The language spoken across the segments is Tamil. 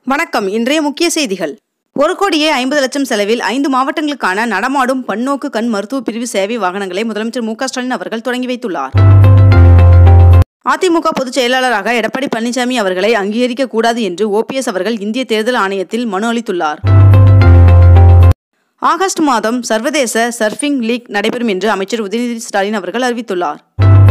வணக்கம் இன்றைய முக்கிய செய்திகள் ஒரு கோடியே ஐம்பது லட்சம் செலவில் ஐந்து மாவட்டங்களுக்கான நடமாடும் பன்னோக்கு கண் மருத்துவ பிரிவு சேவை வாகனங்களை முதலமைச்சர் மு க ஸ்டாலின் அவர்கள் தொடங்கி வைத்துள்ளார் அதிமுக பொதுச் செயலாளராக எடப்பாடி பழனிசாமி அவர்களை அங்கீகரிக்க கூடாது என்று ஓபிஎஸ் அவர்கள் இந்திய தேர்தல் ஆணையத்தில் மனு அளித்துள்ளார் ஆகஸ்ட் மாதம் சர்வதேச சர்ஃபிங் லீக் நடைபெறும் என்று அமைச்சர் உதயநிதி ஸ்டாலின் அவர்கள் அறிவித்துள்ளார்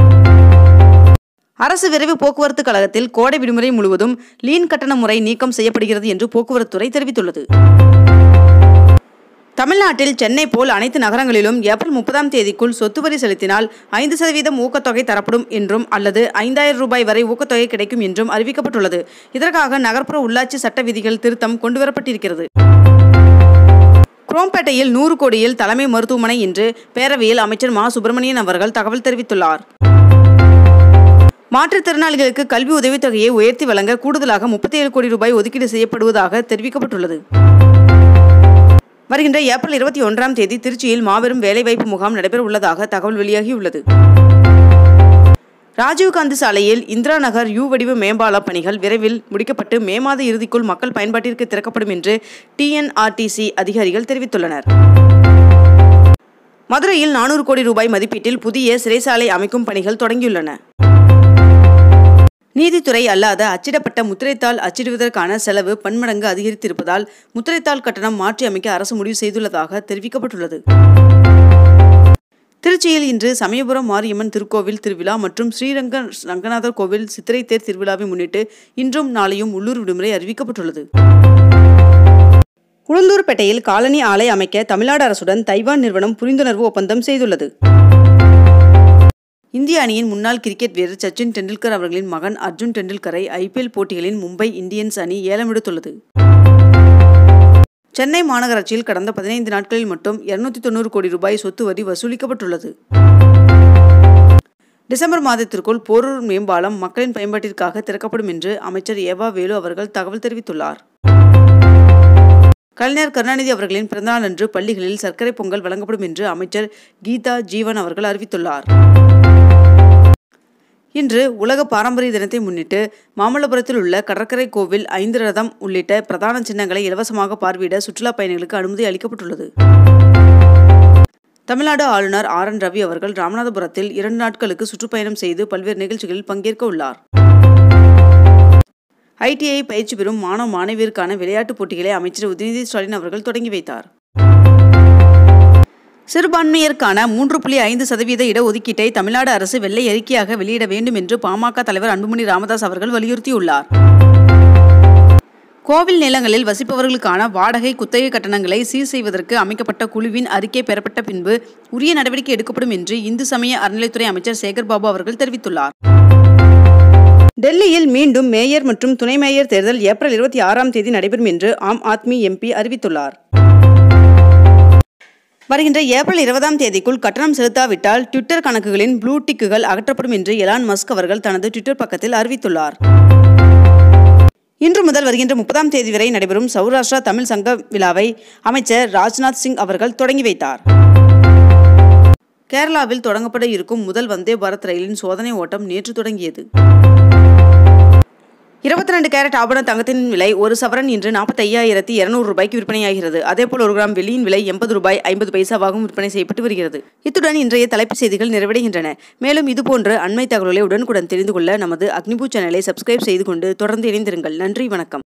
அரசு விரைவு போக்குவரத்து கழகத்தில் கோடை விடுமுறை முழுவதும் லீன் கட்டண முறை நீக்கம் செய்யப்படுகிறது என்று போக்குவரத்துறை தெரிவித்துள்ளது தமிழ்நாட்டில் சென்னை போல் அனைத்து நகரங்களிலும் ஏப்ரல் முப்பதாம் தேதிக்குள் சொத்து வரி செலுத்தினால் ஐந்து சதவீதம் ஊக்கத்தொகை தரப்படும் என்றும் அல்லது ஐந்தாயிரம் ரூபாய் வரை ஊக்கத்தொகை கிடைக்கும் என்றும் அறிவிக்கப்பட்டுள்ளது இதற்காக நகர்ப்புற உள்ளாட்சி சட்ட விதிகள் திருத்தம் கொண்டுவரப்பட்டிருக்கிறது குரோம்பேட்டையில் நூறு கோடியில் தலைமை மருத்துவமனை என்று பேரவையில் அமைச்சர் மா சுப்பிரமணியன் அவர்கள் தகவல் தெரிவித்துள்ளார் மாற்றுத்திறனாளிகளுக்கு கல்வி உதவித்தொகையை உயர்த்தி வழங்க கூடுதலாக முப்பத்தி ஏழு கோடி ரூபாய் ஒதுக்கீடு செய்யப்படுவதாக தெரிவிக்கப்பட்டுள்ளது வருகின்ற ஏப்ரல் இருபத்தி ஒன்றாம் தேதி திருச்சியில் மாபெரும் வேலைவாய்ப்பு முகாம் நடைபெற உள்ளதாக தகவல் வெளியாகியுள்ளது ராஜீவ்காந்தி சாலையில் இந்திரா நகர் யூ வடிவ மேம்பால பணிகள் விரைவில் முடிக்கப்பட்டு மே மாத இறுதிக்குள் மக்கள் பயன்பாட்டிற்கு திறக்கப்படும் என்று டிஎன்ஆர்டிசி அதிகாரிகள் தெரிவித்துள்ளனர் மதுரையில் நானூறு கோடி ரூபாய் மதிப்பீட்டில் புதிய சிறைசாலை அமைக்கும் பணிகள் தொடங்கியுள்ளன நீதித்துறை அல்லாத அச்சிடப்பட்ட முத்திரைத்தாள் அச்சிடுவதற்கான செலவு பன்மடங்கு அதிகரித்திருப்பதால் முத்திரைத்தாள் கட்டணம் மாற்றி அமைக்க அரசு முடிவு செய்துள்ளதாக தெரிவிக்கப்பட்டுள்ளது திருச்சியில் இன்று சமயபுரம் மாரியம்மன் திருக்கோவில் திருவிழா மற்றும் ஸ்ரீரங்க ரங்கநாதர் கோவில் சித்திரை தேர் திருவிழாவை முன்னிட்டு இன்றும் நாளையும் உள்ளூர் விடுமுறை அறிவிக்கப்பட்டுள்ளது உளுந்தூர்பேட்டையில் காலனி ஆலை அமைக்க தமிழ்நாடு அரசுடன் தைவான் நிறுவனம் புரிந்துணர்வு ஒப்பந்தம் செய்துள்ளது இந்திய அணியின் முன்னாள் கிரிக்கெட் வீரர் சச்சின் டெண்டுல்கர் அவர்களின் மகன் அர்ஜுன் டெண்டுல்கரை ஐபிஎல் போட்டிகளின் மும்பை இந்தியன்ஸ் அணி ஏலம் எடுத்துள்ளது சென்னை மாநகராட்சியில் கடந்த பதினைந்து நாட்களில் மட்டும் இருநூத்தி தொண்ணூறு கோடி ரூபாய் சொத்து வரி வசூலிக்கப்பட்டுள்ளது டிசம்பர் மாதத்திற்குள் போரூர் மேம்பாலம் மக்களின் பயன்பாட்டிற்காக திறக்கப்படும் என்று அமைச்சர் ஏவா வேலு அவர்கள் தகவல் தெரிவித்துள்ளார் கலைஞர் கருணாநிதி அவர்களின் பிறந்தநாள் அன்று பள்ளிகளில் சர்க்கரை பொங்கல் வழங்கப்படும் என்று அமைச்சர் கீதா ஜீவன் அவர்கள் அறிவித்துள்ளார் இன்று உலக பாரம்பரிய தினத்தை முன்னிட்டு மாமல்லபுரத்தில் உள்ள கடற்கரை கோவில் ஐந்து ரதம் உள்ளிட்ட பிரதான சின்னங்களை இலவசமாக பார்வையிட சுற்றுலா பயணிகளுக்கு அனுமதி அளிக்கப்பட்டுள்ளது தமிழ்நாடு ஆளுநர் ஆர் என் ரவி அவர்கள் ராமநாதபுரத்தில் இரண்டு நாட்களுக்கு சுற்றுப்பயணம் செய்து பல்வேறு நிகழ்ச்சிகளில் பங்கேற்க உள்ளார் ஐடிஐ பயிற்சி பெறும் மாணவ மாணவியருக்கான விளையாட்டுப் போட்டிகளை அமைச்சர் உதயநிதி ஸ்டாலின் அவர்கள் தொடங்கி வைத்தார் சிறுபான்மையருக்கான மூன்று புள்ளி ஐந்து சதவீத இடஒதுக்கீட்டை தமிழ்நாடு அரசு வெள்ளை அறிக்கையாக வெளியிட வேண்டும் என்று பாமக தலைவர் அன்புமணி ராமதாஸ் அவர்கள் வலியுறுத்தியுள்ளார் கோவில் நிலங்களில் வசிப்பவர்களுக்கான வாடகை குத்தகை கட்டணங்களை சீர் செய்வதற்கு அமைக்கப்பட்ட குழுவின் அறிக்கை பெறப்பட்ட பின்பு உரிய நடவடிக்கை எடுக்கப்படும் என்று இந்து சமய அறநிலைத்துறை அமைச்சர் சேகர் பாபு அவர்கள் தெரிவித்துள்ளார் டெல்லியில் மீண்டும் மேயர் மற்றும் துணை மேயர் தேர்தல் ஏப்ரல் இருபத்தி ஆறாம் தேதி நடைபெறும் என்று ஆம் ஆத்மி எம்பி அறிவித்துள்ளார் வருகின்ற ஏப்ரல் இருபதாம் தேதிக்குள் கட்டணம் செலுத்தாவிட்டால் ட்விட்டர் கணக்குகளின் ப்ளூ டிக்குகள் அகற்றப்படும் என்று எலான் மஸ்க் அவர்கள் தனது ட்விட்டர் பக்கத்தில் அறிவித்துள்ளார் இன்று முதல் வருகின்ற முப்பதாம் தேதி வரை நடைபெறும் சௌராஷ்டிரா தமிழ் சங்க விழாவை அமைச்சர் ராஜ்நாத் சிங் அவர்கள் தொடங்கி வைத்தார் கேரளாவில் தொடங்கப்பட இருக்கும் முதல் வந்தே பாரத் ரயிலின் சோதனை ஓட்டம் நேற்று தொடங்கியது இருபத்தி ரெண்டு கேரட் ஆபண தங்கத்தின் விலை ஒரு சவரன் இன்று நாற்பத்தி ஐயாயிரத்தி இருநூறு ரூபாய்க்கு விற்பனையாகிறது அதேபோல் ஒரு கிராம் வெள்ளியின் விலை எண்பது ரூபாய் ஐம்பது பைசாவாகவும் விற்பனை செய்யப்பட்டு வருகிறது இத்துடன் இன்றைய தலைப்புச் செய்திகள் நிறைவடைகின்றன மேலும் இதுபோன்ற அண்மை தகவல்களை உடனுக்குடன் தெரிந்து கொள்ள நமது அக்னிபூ சேனலை சப்ஸ்கிரைப் செய்து கொண்டு தொடர்ந்து இணைந்திருங்கள் நன்றி வணக்கம்